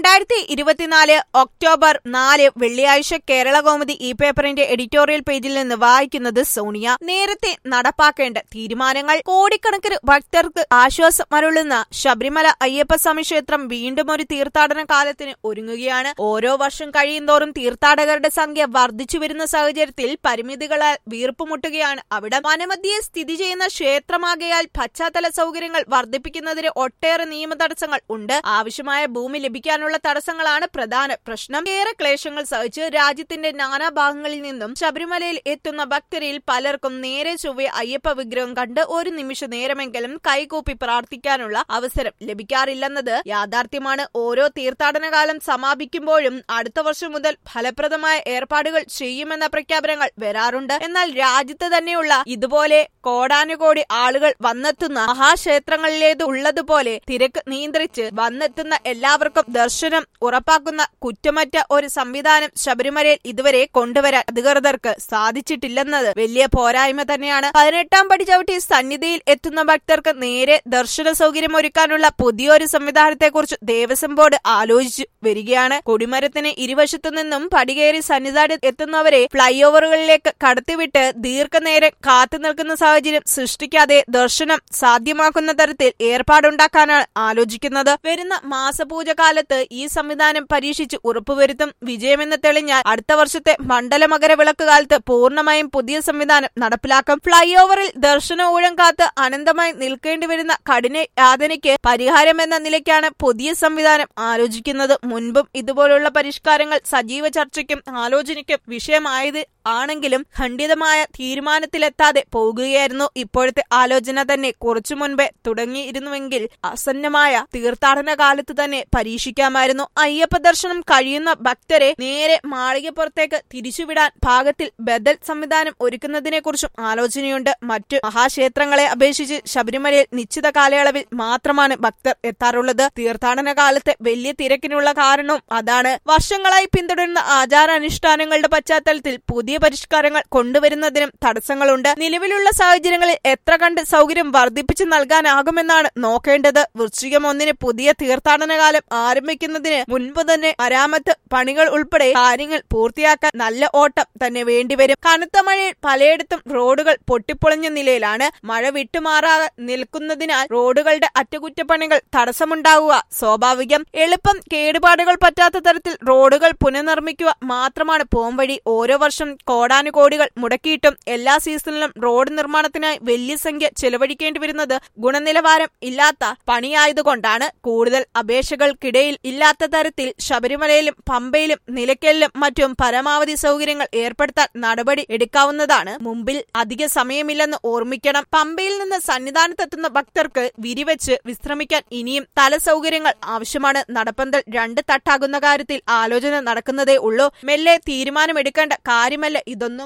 രണ്ടായിരത്തി ഇരുപത്തിനാല് ഒക്ടോബർ നാല് വെള്ളിയാഴ്ച കേരള കൗമുദി ഈ പേപ്പറിന്റെ എഡിറ്റോറിയൽ പേജിൽ നിന്ന് വായിക്കുന്നത് സോണിയ നേരത്തെ നടപ്പാക്കേണ്ട തീരുമാനങ്ങൾ കോടിക്കണക്കിന് ഭക്തർക്ക് ആശ്വാസം അരുളുന്ന ശബരിമല അയ്യപ്പസ്വാമി ക്ഷേത്രം വീണ്ടും ഒരു തീർത്ഥാടന കാലത്തിന് ഒരുങ്ങുകയാണ് ഓരോ വർഷം കഴിയുന്തോറും തീർത്ഥാടകരുടെ സംഖ്യ വർദ്ധിച്ചു വരുന്ന സാഹചര്യത്തിൽ പരിമിതികളാൽ വീർപ്പുമുട്ടുകയാണ് അവിടെ വനമധ്യയെ സ്ഥിതി ചെയ്യുന്ന ക്ഷേത്രമാകയാൽ പശ്ചാത്തല സൗകര്യങ്ങൾ വർദ്ധിപ്പിക്കുന്നതിന് ഒട്ടേറെ നിയമ തടസ്സങ്ങൾ ഉണ്ട് ആവശ്യമായ ഭൂമി ലഭിക്കാനുള്ള തടസ്സങ്ങളാണ് പ്രധാന പ്രശ്നം ഏറെ ക്ലേശങ്ങൾ സഹിച്ച് രാജ്യത്തിന്റെ നാനാഭാഗങ്ങളിൽ നിന്നും ശബരിമലയിൽ എത്തുന്ന ഭക്തരിൽ പലർക്കും നേരെ ചൊവ്വെ അയ്യപ്പ വിഗ്രഹം കണ്ട് ഒരു നിമിഷ നേരമെങ്കിലും കൈകൂപ്പി പ്രാർത്ഥിക്കാനുള്ള അവസരം ലഭിക്കാറില്ലെന്നത് യാഥാർത്ഥ്യമാണ് ഓരോ തീർത്ഥാടന കാലം സമാപിക്കുമ്പോഴും അടുത്ത വർഷം മുതൽ ഫലപ്രദമായ ഏർപ്പാടുകൾ ചെയ്യുമെന്ന പ്രഖ്യാപനങ്ങൾ വരാറുണ്ട് എന്നാൽ രാജ്യത്ത് തന്നെയുള്ള ഇതുപോലെ കോടാനുകോടി ആളുകൾ വന്നെത്തുന്ന മഹാക്ഷേത്രങ്ങളിലേത് ഉള്ളതുപോലെ തിരക്ക് നിയന്ത്രിച്ച് വന്നെത്തുന്ന എല്ലാവർക്കും ദർശനം ഉറപ്പാക്കുന്ന കുറ്റമറ്റ ഒരു സംവിധാനം ശബരിമലയിൽ ഇതുവരെ കൊണ്ടുവരാൻ അധികൃതർക്ക് സാധിച്ചിട്ടില്ലെന്നത് വലിയ പോരായ്മ തന്നെയാണ് പതിനെട്ടാം പടി ചവിട്ടി സന്നിധിയിൽ എത്തുന്ന ഭക്തർക്ക് നേരെ ദർശന സൗകര്യം ഒരുക്കാനുള്ള പുതിയൊരു സംവിധാനത്തെക്കുറിച്ച് ദേവസ്വം ബോർഡ് ആലോചിച്ചു വരികയാണ് കൊടിമരത്തിന് ഇരുവശത്തു നിന്നും പടികേറി സന്നിധാനം എത്തുന്നവരെ ഫ്ലൈ ഓവറുകളിലേക്ക് കടത്തിവിട്ട് ദീർഘനേരം കാത്തു നിൽക്കുന്ന സാഹചര്യം സൃഷ്ടിക്കാതെ ദർശനം സാധ്യമാക്കുന്ന തരത്തിൽ ഏർപ്പാടുണ്ടാക്കാനാണ് ആലോചിക്കുന്നത് വരുന്ന മാസപൂജ കാലത്ത് ഈ സംവിധാനം പരീക്ഷിച്ച് ഉറപ്പുവരുത്തും വിജയമെന്ന് തെളിഞ്ഞാൽ അടുത്ത വർഷത്തെ മണ്ഡല മകര വിളക്ക് കാലത്ത് പൂർണ്ണമായും പുതിയ സംവിധാനം നടപ്പിലാക്കും ഫ്ലൈ ഓവറിൽ ദർശന ഊഴം കാത്ത് അനന്തമായി നിൽക്കേണ്ടി വരുന്ന കഠിന യാതനയ്ക്ക് പരിഹാരമെന്ന നിലയ്ക്കാണ് പുതിയ സംവിധാനം ആലോചിക്കുന്നത് മുൻപും ഇതുപോലുള്ള പരിഷ്കാരങ്ങൾ സജീവ ചർച്ചയ്ക്കും ആലോചനയ്ക്കും വിഷയമായത് ആണെങ്കിലും ഖണ്ഡിതമായ തീരുമാനത്തിലെത്താതെ പോകുകയായിരുന്നു ഇപ്പോഴത്തെ ആലോചന തന്നെ കുറച്ചു മുൻപേ തുടങ്ങിയിരുന്നുവെങ്കിൽ ആസന്നമായ തീർത്ഥാടന കാലത്ത് തന്നെ പരീക്ഷിക്കാമായിരുന്നു അയ്യപ്പ ദർശനം കഴിയുന്ന ഭക്തരെ നേരെ മാളികപ്പുറത്തേക്ക് തിരിച്ചുവിടാൻ പാകത്തിൽ ബദൽ സംവിധാനം ഒരുക്കുന്നതിനെക്കുറിച്ചും ആലോചനയുണ്ട് മറ്റു മഹാക്ഷേത്രങ്ങളെ അപേക്ഷിച്ച് ശബരിമലയിൽ നിശ്ചിത കാലയളവിൽ മാത്രമാണ് ഭക്തർ എത്താറുള്ളത് തീർത്ഥാടന കാലത്തെ വലിയ തിരക്കിനുള്ള കാരണവും അതാണ് വർഷങ്ങളായി പിന്തുടരുന്ന ആചാരാനുഷ്ഠാനങ്ങളുടെ പശ്ചാത്തലത്തിൽ പുതിയ പരിഷ്കാരങ്ങൾ കൊണ്ടുവരുന്നതിനും തടസ്സങ്ങളുണ്ട് നിലവിലുള്ള സാഹചര്യങ്ങളിൽ എത്ര കണ്ട് സൗകര്യം വർദ്ധിപ്പിച്ചു നൽകാനാകുമെന്നാണ് നോക്കേണ്ടത് വൃശ്ചികം ഒന്നിന് പുതിയ തീർത്ഥാടന കാലം ആരംഭിക്കുന്നതിന് മുൻപ് തന്നെ മരാമത്ത് പണികൾ ഉൾപ്പെടെ കാര്യങ്ങൾ പൂർത്തിയാക്കാൻ നല്ല ഓട്ടം തന്നെ വേണ്ടിവരും കനത്ത മഴയിൽ പലയിടത്തും റോഡുകൾ പൊട്ടിപ്പൊളിഞ്ഞ നിലയിലാണ് മഴ വിട്ടുമാറാതെ നിൽക്കുന്നതിനാൽ റോഡുകളുടെ അറ്റകുറ്റപ്പണികൾ തടസ്സമുണ്ടാവുക സ്വാഭാവികം എളുപ്പം കേടുപാടുകൾ പറ്റാത്ത തരത്തിൽ റോഡുകൾ പുനർനിർമ്മിക്കുക മാത്രമാണ് പോംവഴി ഓരോ വർഷം കോടാനുകോടികൾ മുടക്കിയിട്ടും എല്ലാ സീസണിലും റോഡ് നിർമ്മാണത്തിനായി വലിയ സംഖ്യ ചെലവഴിക്കേണ്ടി വരുന്നത് ഗുണനിലവാരം ഇല്ലാത്ത പണിയായതുകൊണ്ടാണ് കൂടുതൽ അപേക്ഷകൾക്കിടയിൽ ഇല്ലാത്ത തരത്തിൽ ശബരിമലയിലും പമ്പയിലും നിലയ്ക്കലിലും മറ്റും പരമാവധി സൗകര്യങ്ങൾ ഏർപ്പെടുത്താൻ നടപടി എടുക്കാവുന്നതാണ് മുമ്പിൽ അധിക സമയമില്ലെന്ന് ഓർമ്മിക്കണം പമ്പയിൽ നിന്ന് സന്നിധാനത്തെത്തുന്ന ഭക്തർക്ക് വിരിവെച്ച് വിശ്രമിക്കാൻ ഇനിയും തല സൗകര്യങ്ങൾ ആവശ്യമാണ് നടപ്പന്തൽ രണ്ട് തട്ടാകുന്ന കാര്യത്തിൽ ആലോചന നടക്കുന്നതേ ഉള്ളൂ മെല്ലെ തീരുമാനമെടുക്കേണ്ട കാര്യമല്ല ഇതൊന്നും